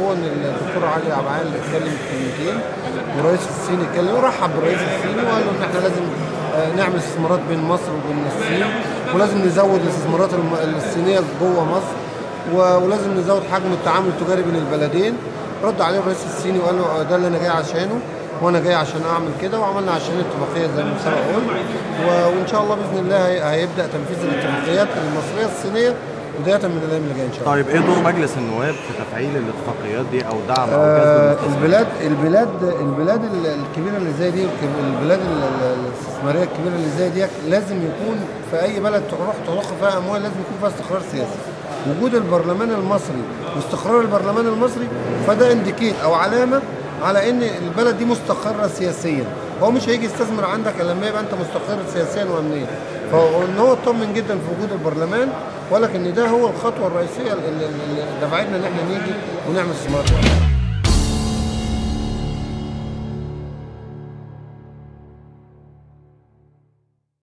هو ان الدكتور علي عبعال اتكلم كلمتين والرئيس الصيني اتكلم ورحب بالرئيس الصيني وقال له ان احنا لازم آه، نعمل استثمارات بين مصر وبين الصين ولازم نزود الاستثمارات الم- الصينيه جوه مصر و- ولازم نزود حجم التعامل التجاري بين البلدين رد عليه الرئيس الصيني وقال له آه، ده اللي انا جاي عشانه وانا جاي عشان اعمل كده وعملنا عشان اتفاقيه زي ما سبق قلت و- وان شاء الله باذن الله هي- هيبدا تنفيذ الاتفاقيات المصريه الصينيه بدايه من الايام اللي جايه ان شاء الله طيب ايه دور مجلس النواب في تفعيل الاتفاقيات دي او دعم او آه، جذب المستثمرين؟ البلاد البلاد البلاد ال- الكبيره اللي زي دي الك- البلاد ال- ال- الاستثماريه الكبيره اللي زي دي لازم يكون في اي بلد تروح تضخ فيها اموال لازم يكون فيها استقرار سياسي وجود البرلمان المصري واستقرار البرلمان المصري فده انديكيت او علامه على ان البلد دي مستقره سياسيا هو مش هيجي يستثمر عندك الا لما يبقى انت مستقر سياسيا وامنيا فان هو اطمن جدا في وجود البرلمان ولكن ده هو الخطوه الرئيسيه اللي اللي- اللي دفعتنا ان احنا نيجي ونعمل استثمار